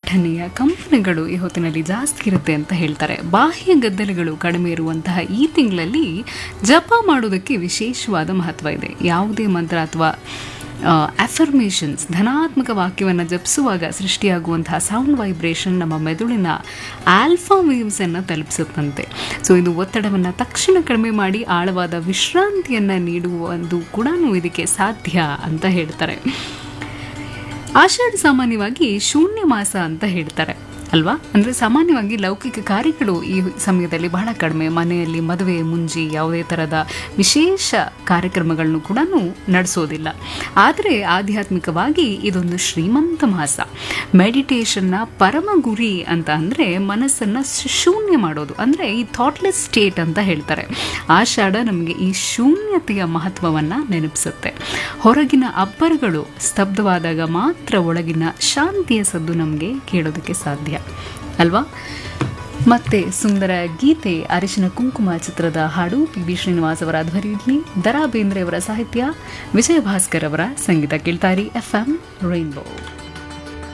ಥಟ್ಟನೆಯ ಕಂಪನಗಳು ಈ ಹೊತ್ತಿನಲ್ಲಿ ಜಾಸ್ತಿ ಇರುತ್ತೆ ಅಂತ ಹೇಳ್ತಾರೆ ಬಾಹ್ಯ ಗದ್ದಲೆಗಳು ಕಡಿಮೆ ಇರುವಂತಹ ಈ ತಿಂಗಳಲ್ಲಿ ಜಪ ಮಾಡೋದಕ್ಕೆ ವಿಶೇಷವಾದ ಮಹತ್ವ ಇದೆ ಯಾವುದೇ ಮಂತ್ರ ಅಥವಾ ಅಫರ್ಮೇಷನ್ಸ್ ಧನಾತ್ಮಕ ವಾಕ್ಯವನ್ನು ಜಪಿಸುವಾಗ ಸೃಷ್ಟಿಯಾಗುವಂತಹ ಸೌಂಡ್ ವೈಬ್ರೇಷನ್ ನಮ್ಮ ಮೆದುಳಿನ ಆಲ್ಫಾ ವೇವ್ಸನ್ನು ತಲುಪಿಸುತ್ತಂತೆ ಸೊ ಇದು ಒತ್ತಡವನ್ನು ತಕ್ಷಣ ಕಡಿಮೆ ಮಾಡಿ ಆಳವಾದ ವಿಶ್ರಾಂತಿಯನ್ನು ನೀಡುವುದು ಕೂಡ ಇದಕ್ಕೆ ಸಾಧ್ಯ ಅಂತ ಹೇಳ್ತಾರೆ ಆಷಾಢ ಸಾಮಾನ್ಯವಾಗಿ ಶೂನ್ಯ ಮಾಸ ಅಂತ ಹೇಳ್ತಾರೆ ಅಲ್ವಾ ಅಂದರೆ ಸಾಮಾನ್ಯವಾಗಿ ಲೌಕಿಕ ಕಾರ್ಯಗಳು ಈ ಸಮಯದಲ್ಲಿ ಬಹಳ ಕಡಿಮೆ ಮನೆಯಲ್ಲಿ ಮದುವೆ ಮುಂಜಿ ಯಾವುದೇ ಥರದ ವಿಶೇಷ ಕಾರ್ಯಕ್ರಮಗಳನ್ನು ಕೂಡ ನಡೆಸೋದಿಲ್ಲ ಆದರೆ ಆಧ್ಯಾತ್ಮಿಕವಾಗಿ ಇದೊಂದು ಶ್ರೀಮಂತ ಮಾಸ ಮೆಡಿಟೇಷನ್ನ ಪರಮ ಗುರಿ ಅಂತ ಅಂದರೆ ಮನಸ್ಸನ್ನು ಶೂನ್ಯ ಮಾಡೋದು ಅಂದರೆ ಈ ಥಾಟ್ಲೆಸ್ ಸ್ಟೇಟ್ ಅಂತ ಹೇಳ್ತಾರೆ ಆಷಾಢ ನಮಗೆ ಈ ಶೂನ್ಯತೆಯ ಮಹತ್ವವನ್ನು ನೆನಪಿಸುತ್ತೆ ಹೊರಗಿನ ಅಬ್ಬರಗಳು ಸ್ತಬ್ಧವಾದಾಗ ಮಾತ್ರ ಒಳಗಿನ ಶಾಂತಿಯ ಸದ್ದು ನಮಗೆ ಕೇಳೋದಕ್ಕೆ ಸಾಧ್ಯ ಅಲ್ವಾ ಮತ್ತೆ ಸುಂದರ ಗೀತೆ ಅರಿಶಿನ ಕುಂಕುಮ ಚಿತ್ರದ ಹಾಡು ಪಿ ಬಿ ಶ್ರೀನಿವಾಸ್ ಅವರ ಧ್ವನಿಯಲ್ಲಿ ದರಾ ಬೇಂದ್ರೆ ಅವರ ಸಾಹಿತ್ಯ ವಿಜಯ ಭಾಸ್ಕರ್ ಅವರ ಸಂಗೀತ ಕೇಳ್ತಾರಿ ಎಫ್ ಎಂ ರೈನ್ಬೋ